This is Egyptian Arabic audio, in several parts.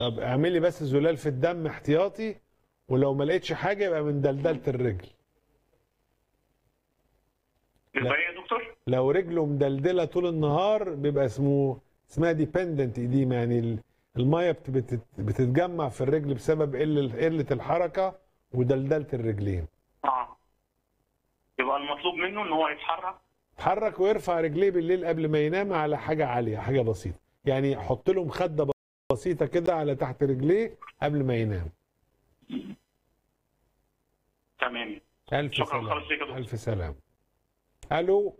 طب اعملي بس زلال في الدم احتياطي ولو ما لقيتش حاجه يبقى من دلدله الرجل يبقى ايه يا دكتور؟ لو رجله مدلدله طول النهار بيبقى اسمه اسمها ديبندنت ايديما يعني ال- الميه بت- بتت- بتتجمع في الرجل بسبب قله قله الحركه ودلدله الرجلين اه يبقى المطلوب منه ان هو يتحرك اتحرك ويرفع رجليه بالليل قبل ما ينام على حاجه عاليه حاجه بسيطه يعني حط له مخده بسيطه كده على تحت رجليه قبل ما ينام تمام الف شكراً سلام خالص ليك يا دكتور. الف سلام الو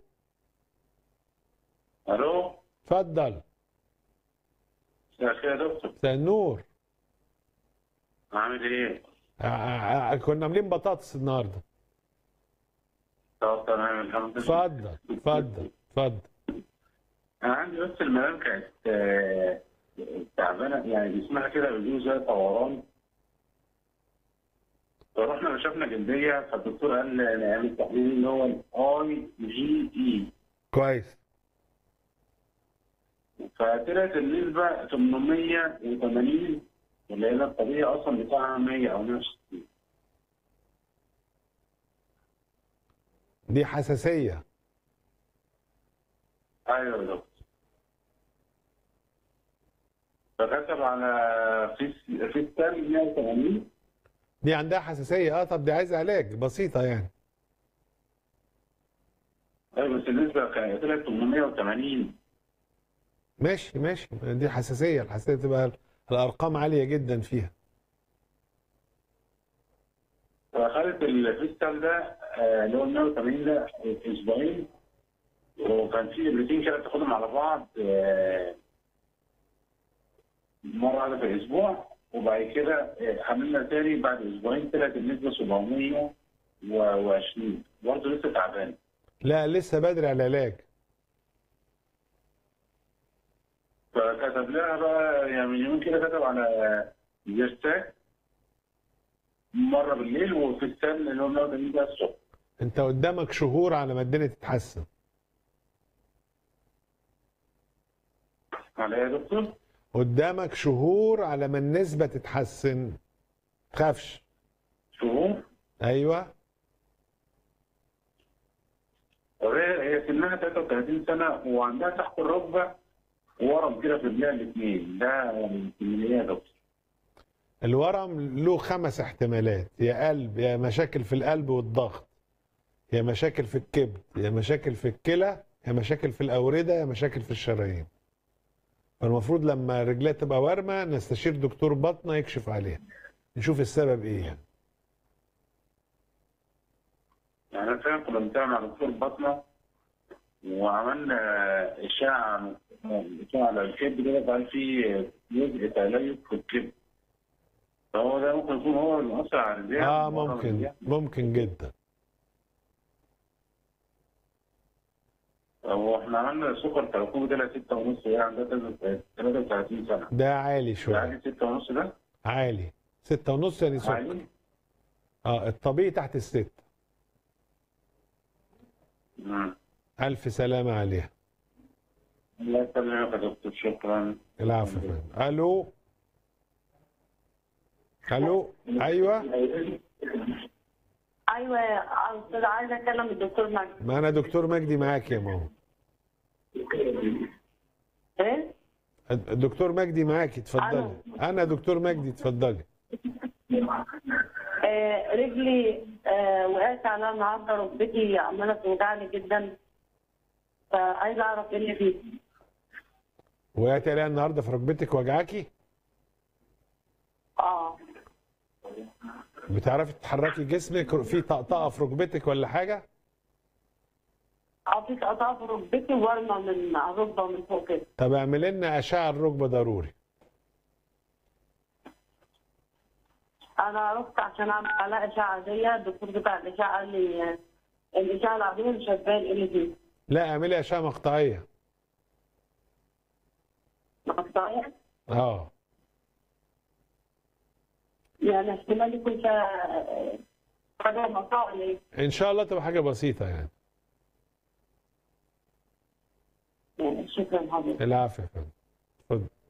الو اتفضل مساء الخير يا دكتور مساء النور عامل ايه؟ ع- ع- كنا عاملين بطاطس النهارده طب تمام الحمد لله اتفضل اتفضل اتفضل انا عندي بس المدام كانت آه، تعبانه يعني جسمها كده بيجيله زي طوران فرحنا كشفنا جلديه فالدكتور قال نعمل التحليل اللي هو الاي جي اي كويس فطلعت النسبه 880 اللي هي الطبيعي اصلا بتاعها 100 او 160 دي حساسيه ايوه يا دكتور فكتب على في في التاني 180 دي عندها حساسيه اه طب دي عايزه علاج بسيطه يعني ايوه بس النسبه كانت طلعت 880 ماشي ماشي دي حساسيه الحساسيه تبقى الارقام عاليه جدا فيها فخدت الفيستال ده آه، اللي هو 180 ده في اسبوعين وكان في ابرتين كده بتاخدهم على بعض آه، مره واحده في الاسبوع وبعد كده آه، عملنا تاني بعد اسبوعين طلعت النسبه 720 برضه لسه تعبان لا لسه بدري على العلاج فكتب لها بقى يعني من يومين كده كتب على جيرتاك مره بالليل وفي السن اللي هو 180 ده الصبح انت قدامك شهور على ما الدنيا تتحسن على ايه يا دكتور؟ قدامك شهور على ما النسبه تتحسن تخافش شهور ايوه وهي هي سنها 33 سنه وعندها تحت الركبه ورم كده في رجليها الاثنين ده يعني من ايه يا دكتور؟ الورم له خمس احتمالات يا قلب يا مشاكل في القلب والضغط يا مشاكل في الكبد يا مشاكل في الكلى يا مشاكل في الأوردة يا مشاكل في الشرايين فالمفروض لما رجلها تبقى وارمة نستشير دكتور بطنة يكشف عليها نشوف السبب ايه يعني. يعني انا فعلا كنا بنتابع مع دكتور بطنه وعملنا اشعه اشعه على الكبد كده فقال في جزء تليف في الكبد فهو ده ممكن يكون هو اللي مؤثر على الرجلين اه ممكن ممكن جدا هو احنا عملنا سكر تراكمي طلع 6 ونص هي عندها 33 سنه ده عالي شوية يعني 6 ونص ده عالي ستة ونص يعني سكر عالي اه الطبيعي تحت الست مم. ألف سلامة عليها الله يسلمك يا دكتور شكرا العفو يا فندم. الو الو ايوه ايوه يا استاذ عايزه اكلم الدكتور مجدي ما انا دكتور مجدي معاك يا ماما ايه الدكتور مجدي معاكي اتفضلي انا دكتور مجدي اتفضلي آه رجلي آه وقعت عليها النهارده ركبتي عماله توجعني جدا فعايزه اعرف ايه اللي فيه وقعت عليها النهارده في ركبتك وجعاكي اه بتعرفي تحركي جسمك في طقطقه في ركبتك ولا حاجه قطيت قطع في ركبتي وورمه من على الركبه من فوق كده طب اعمل لنا اشعه الركبه ضروري انا رحت عشان اعمل عليها اشعه عاديه الدكتور بتاع الاشعه قال لي آه، الاشعه العاديه مش هتبان ايه اللي فيه لا اعملي اشعه مقطعيه مقطعيه اه يعني احتمال يكون فيها آه، حاجه مقطع ولا ايه؟ ان شاء الله تبقى حاجه بسيطه يعني يعني شكرا حضرتك العفو يا فندم اتفضل